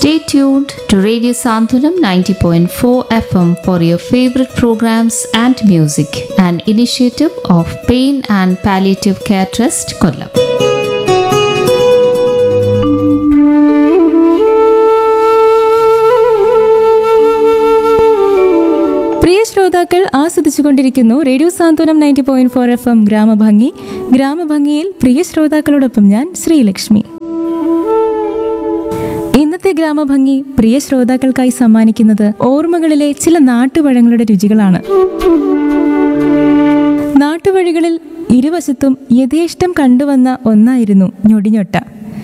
Stay tuned to Radio Santhanam 90.4 FM for your favorite programs and music, an initiative of Pain and Palliative Care Trust, Kollam. പ്രിയ ശ്രോതാക്കൾ ആസ്വദിച്ചുകൊണ്ടിരിക്കുന്നു radio Santhwanam ninety point four F M ഗ്രാമഭംഗി ഗ്രാമഭംഗിയിൽ പ്രിയ ശ്രോതാക്കളോടൊപ്പം ഞാൻ ശ്രീലക്ഷ്മി ഇന്നത്തെ ഗ്രാമഭംഗി പ്രിയ ശ്രോതാക്കൾക്കായി സമ്മാനിക്കുന്നത് ഓർമ്മകളിലെ ചില നാട്ടുപഴങ്ങളുടെ രുചികളാണ് നാട്ടുവഴികളിൽ ഇരുവശത്തും യഥേഷ്ടം കണ്ടുവന്ന ഒന്നായിരുന്നു ഞൊടിഞ്ഞൊട്ട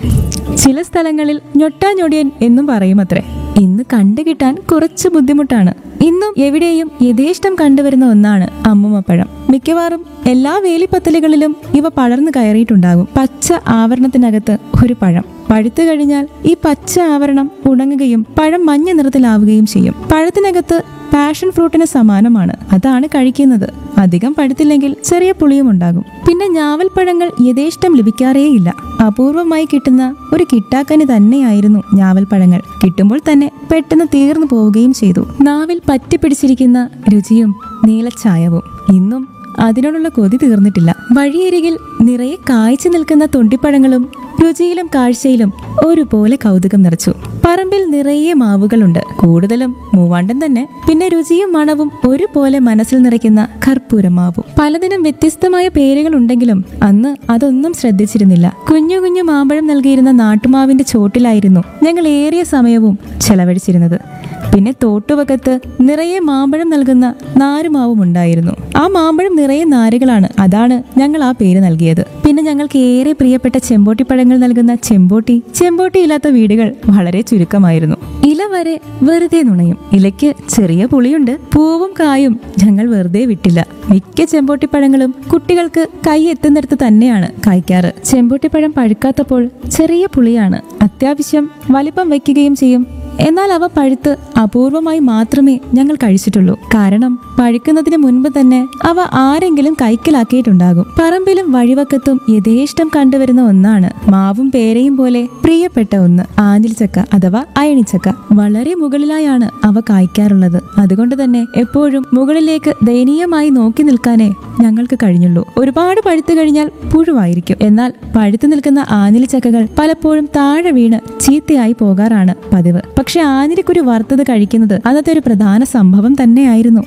ചില സ്ഥലങ്ങളിൽ ഞൊട്ടാഞൊടിയൻ എന്നും പറയുമത്രേ ഇന്ന് കണ്ടുകിട്ടാൻ കുറച്ച് ബുദ്ധിമുട്ടാണ് ഇന്നും എവിടെയും യഥേഷ്ടം കണ്ടുവരുന്ന ഒന്നാണ് അമ്മുമപ്പഴം മിക്കവാറും എല്ലാ വേലിപ്പത്തലുകളിലും ഇവ പടർന്നു കയറിയിട്ടുണ്ടാകും പച്ച ആവരണത്തിനകത്ത് ഒരു പഴം പഴുത്തു കഴിഞ്ഞാൽ ഈ പച്ച ആവരണം ഉണങ്ങുകയും പഴം മഞ്ഞ നിറത്തിലാവുകയും ചെയ്യും പഴത്തിനകത്ത് പാഷൻ ഫ്രൂട്ടിന് സമാനമാണ് അതാണ് കഴിക്കുന്നത് അധികം പഴുത്തില്ലെങ്കിൽ ചെറിയ പുളിയും ഉണ്ടാകും പിന്നെ ഞാവൽപ്പഴങ്ങൾ യഥേഷ്ടം ലഭിക്കാറേയില്ല അപൂർവമായി കിട്ടുന്ന ഒരു കിട്ടാക്കനി തന്നെയായിരുന്നു ഞാവൽപ്പഴങ്ങൾ കിട്ടുമ്പോൾ തന്നെ പെട്ടെന്ന് തീർന്നു പോവുകയും ചെയ്തു നാവിൽ പറ്റിപ്പിടിച്ചിരിക്കുന്ന രുചിയും നീലച്ചായവും ഇന്നും അതിനോടുള്ള കൊതി തീർന്നിട്ടില്ല വഴിയരികിൽ നിറയെ കായ്ച്ചു നിൽക്കുന്ന തൊണ്ടിപ്പഴങ്ങളും രുചിയിലും കാഴ്ചയിലും ഒരുപോലെ കൗതുകം നിറച്ചു പറമ്പിൽ നിറയെ മാവുകളുണ്ട് കൂടുതലും മൂവാണ്ടൻ തന്നെ പിന്നെ രുചിയും മണവും ഒരുപോലെ മനസ്സിൽ നിറയ്ക്കുന്ന കർപ്പൂരമാവും പലതിനും വ്യത്യസ്തമായ പേരുകളുണ്ടെങ്കിലും അന്ന് അതൊന്നും ശ്രദ്ധിച്ചിരുന്നില്ല കുഞ്ഞു കുഞ്ഞു മാമ്പഴം നൽകിയിരുന്ന നാട്ടുമാവിന്റെ ചോട്ടിലായിരുന്നു ഞങ്ങൾ ഏറിയ സമയവും ചെലവഴിച്ചിരുന്നത് പിന്നെ തോട്ടുവകത്ത് നിറയെ മാമ്പഴം നൽകുന്ന നാരുമാവും ഉണ്ടായിരുന്നു ആ മാമ്പഴം നിറയെ നാരുകളാണ് അതാണ് ഞങ്ങൾ ആ പേര് നൽകിയത് പിന്നെ ഞങ്ങൾക്ക് ഏറെ പ്രിയപ്പെട്ട ചെമ്പോട്ടിപ്പഴങ്ങൾ നൽകുന്ന ചെമ്പോട്ടി ചെമ്പോട്ടി ഇല്ലാത്ത വീടുകൾ വളരെ ചുരുക്കമായിരുന്നു ഇല വരെ വെറുതെ നുണയും ഇലയ്ക്ക് ചെറിയ പുളിയുണ്ട് പൂവും കായും ഞങ്ങൾ വെറുതെ വിട്ടില്ല മിക്ക ചെമ്പോട്ടിപ്പഴങ്ങളും കുട്ടികൾക്ക് കൈ എത്തുന്നിടത്ത് തന്നെയാണ് കായ്ക്കാറ് ചെമ്പോട്ടിപ്പഴം പഴുക്കാത്തപ്പോൾ ചെറിയ പുളിയാണ് അത്യാവശ്യം വലിപ്പം വയ്ക്കുകയും ചെയ്യും എന്നാൽ അവ പഴുത്ത് അപൂർവമായി മാത്രമേ ഞങ്ങൾ കഴിച്ചിട്ടുള്ളൂ കാരണം പഴുക്കുന്നതിന് മുൻപ് തന്നെ അവ ആരെങ്കിലും കൈക്കലാക്കിയിട്ടുണ്ടാകും പറമ്പിലും വഴിവക്കത്തും യഥേഷ്ടം കണ്ടുവരുന്ന ഒന്നാണ് മാവും പേരയും പോലെ പ്രിയപ്പെട്ട ഒന്ന് ആഞ്ഞിൽ ചക്ക അഥവാ അയണിച്ചക്ക വളരെ മുകളിലായാണ് അവ കായ്ക്കാറുള്ളത് അതുകൊണ്ട് തന്നെ എപ്പോഴും മുകളിലേക്ക് ദയനീയമായി നോക്കി നിൽക്കാനേ ഞങ്ങൾക്ക് കഴിഞ്ഞുള്ളൂ ഒരുപാട് പഴുത്തു കഴിഞ്ഞാൽ പുഴുവായിരിക്കും എന്നാൽ പഴുത്തു നിൽക്കുന്ന ആഞ്ഞിലി ചക്കകൾ പലപ്പോഴും താഴെ വീണ് ചീത്തയായി പോകാറാണ് പതിവ് പക്ഷെ ആഞ്ഞിലിക്കുരു വറുത്തത് കഴിക്കുന്നത് അന്നത്തെ ഒരു പ്രധാന സംഭവം തന്നെയായിരുന്നു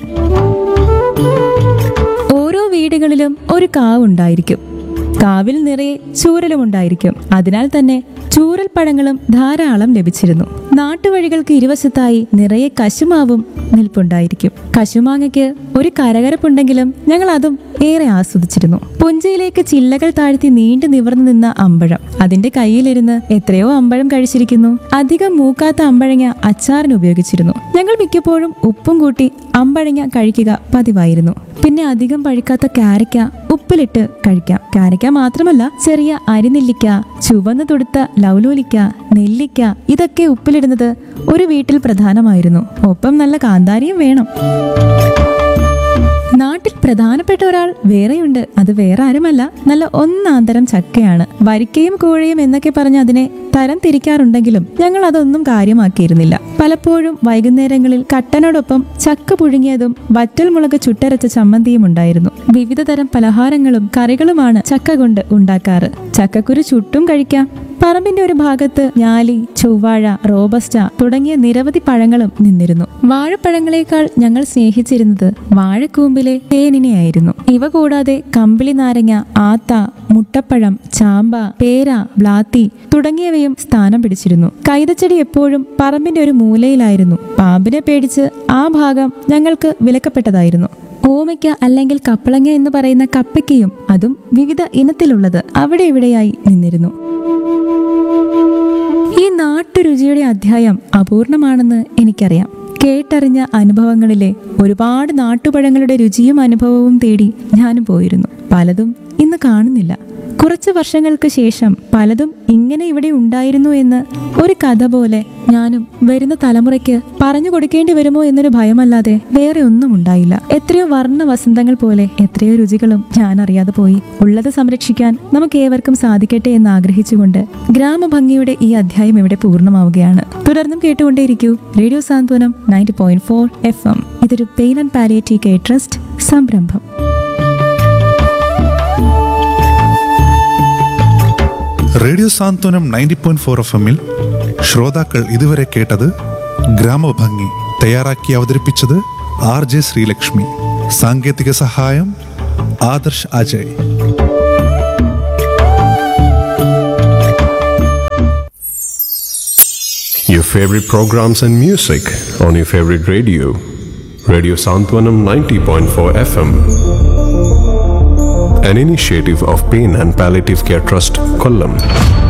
ഓരോ വീടുകളിലും ഒരു കാവ് ഉണ്ടായിരിക്കും കാവിൽ നിറയെ ചൂരലും ഉണ്ടായിരിക്കും അതിനാൽ തന്നെ ചൂരൽ പഴങ്ങളും ധാരാളം ലഭിച്ചിരുന്നു നാട്ടുവഴികൾക്ക് ഇരുവശത്തായി നിറയെ കശുമാവും നിൽപ്പുണ്ടായിരിക്കും കശുമാങ്ങയ്ക്ക് ഒരു കരകരപ്പുണ്ടെങ്കിലും ഞങ്ങൾ അതും ഏറെ ആസ്വദിച്ചിരുന്നു പുഞ്ചയിലേക്ക് ചില്ലകൾ താഴ്ത്തി നീണ്ടു നിവർന്നു നിന്ന അമ്പഴം അതിന്റെ കയ്യിലിരുന്ന് എത്രയോ അമ്പഴം കഴിച്ചിരിക്കുന്നു അധികം മൂക്കാത്ത അമ്പഴങ്ങ അച്ചാറിന് ഉപയോഗിച്ചിരുന്നു ഞങ്ങൾ മിക്കപ്പോഴും ഉപ്പും കൂട്ടി അമ്പഴങ്ങ കഴിക്കുക പതിവായിരുന്നു പിന്നെ അധികം പഴുക്കാത്ത കാരയ്ക്ക ഉപ്പിലിട്ട് കഴിക്കാം കാരയ്ക്ക മാത്രമല്ല ചെറിയ അരിനെല്ലിക്ക ചുവന്നു തുടുത്ത ലൗലോലിക്ക നെല്ലിക്ക ഇതൊക്കെ ഉപ്പിലിടുന്നത് ഒരു വീട്ടിൽ പ്രധാനമായിരുന്നു ഒപ്പം നല്ല കാന്താരിയും വേണം നാട്ടിൽ പ്രധാനപ്പെട്ട ഒരാൾ വേറെയുണ്ട് അത് വേറെ ആരുമല്ല നല്ല ഒന്നാന്തരം ചക്കയാണ് വരിക്കയും കോഴയും എന്നൊക്കെ പറഞ്ഞ് അതിനെ തരം തിരിക്കാറുണ്ടെങ്കിലും ഞങ്ങൾ അതൊന്നും കാര്യമാക്കിയിരുന്നില്ല പലപ്പോഴും വൈകുന്നേരങ്ങളിൽ കട്ടനോടൊപ്പം ചക്ക പുഴുങ്ങിയതും വറ്റൽ മുളക് ചുട്ടരച്ച ചമ്മന്തിയും ഉണ്ടായിരുന്നു വിവിധ തരം പലഹാരങ്ങളും കറികളുമാണ് ചക്ക കൊണ്ട് ഉണ്ടാക്കാറ് ചക്കക്കുരു ചുട്ടും കഴിക്കാം പറമ്പിന്റെ ഒരു ഭാഗത്ത് ഞാലി ചൊവ്വാഴ റോബസ്റ്റ തുടങ്ങിയ നിരവധി പഴങ്ങളും നിന്നിരുന്നു വാഴപ്പഴങ്ങളെക്കാൾ ഞങ്ങൾ സ്നേഹിച്ചിരുന്നത് വാഴക്കൂമ്പിലെ തേനിനെയായിരുന്നു ഇവ കൂടാതെ കമ്പിളി നാരങ്ങ ആത്ത മുട്ടപ്പഴം ചാമ്പ പേര ബ്ലാത്തി തുടങ്ങിയവയും സ്ഥാനം പിടിച്ചിരുന്നു കൈതച്ചെടി എപ്പോഴും പറമ്പിന്റെ ഒരു മൂലയിലായിരുന്നു പാമ്പിനെ പേടിച്ച് ആ ഭാഗം ഞങ്ങൾക്ക് വിലക്കപ്പെട്ടതായിരുന്നു ഓമയ്ക്ക അല്ലെങ്കിൽ കപ്പളങ്ങ എന്ന് പറയുന്ന കപ്പയ്ക്കയും അതും വിവിധ ഇനത്തിലുള്ളത് അവിടെ ഇവിടെയായി നിന്നിരുന്നു ഈ നാട്ടുരുചിയുടെ അധ്യായം അപൂർണമാണെന്ന് എനിക്കറിയാം കേട്ടറിഞ്ഞ അനുഭവങ്ങളിലെ ഒരുപാട് നാട്ടുപഴങ്ങളുടെ രുചിയും അനുഭവവും തേടി ഞാനും പോയിരുന്നു പലതും ഇന്ന് കാണുന്നില്ല കുറച്ച് വർഷങ്ങൾക്ക് ശേഷം പലതും ഇങ്ങനെ ഇവിടെ ഉണ്ടായിരുന്നു എന്ന് ഒരു കഥ പോലെ ഞാനും വരുന്ന തലമുറയ്ക്ക് പറഞ്ഞു കൊടുക്കേണ്ടി വരുമോ എന്നൊരു ഭയമല്ലാതെ വേറെ ഒന്നും ഉണ്ടായില്ല എത്രയോ വർണ്ണ വസന്തങ്ങൾ പോലെ എത്രയോ രുചികളും ഞാൻ അറിയാതെ പോയി ഉള്ളത് സംരക്ഷിക്കാൻ നമുക്ക് ഏവർക്കും സാധിക്കട്ടെ എന്ന് ആഗ്രഹിച്ചുകൊണ്ട് ഗ്രാമഭംഗിയുടെ ഈ അധ്യായം ഇവിടെ പൂർണ്ണമാവുകയാണ് തുടർന്നും കേട്ടുകൊണ്ടേയിരിക്കൂ radio Santhwanam ninety point four F M ഇതൊരു pain and palliative care trust സംരംഭം radio Santhwanam ninety point four F എമ്മിൽ ശ്രോതാക്കൾ ഇതുവരെ കേട്ടത് ഗ്രാമഭംഗി തയ്യാറാക്കി അവതരിപ്പിച്ചത് ആർ ജെ ശ്രീലക്ഷ്മി സാങ്കേതിക സഹായം Adarsh Ajay Your favorite programs and music on your favorite radio. Radio Santwanam 90.4 FM. An initiative of Pain and Palliative Care Trust, Kollam.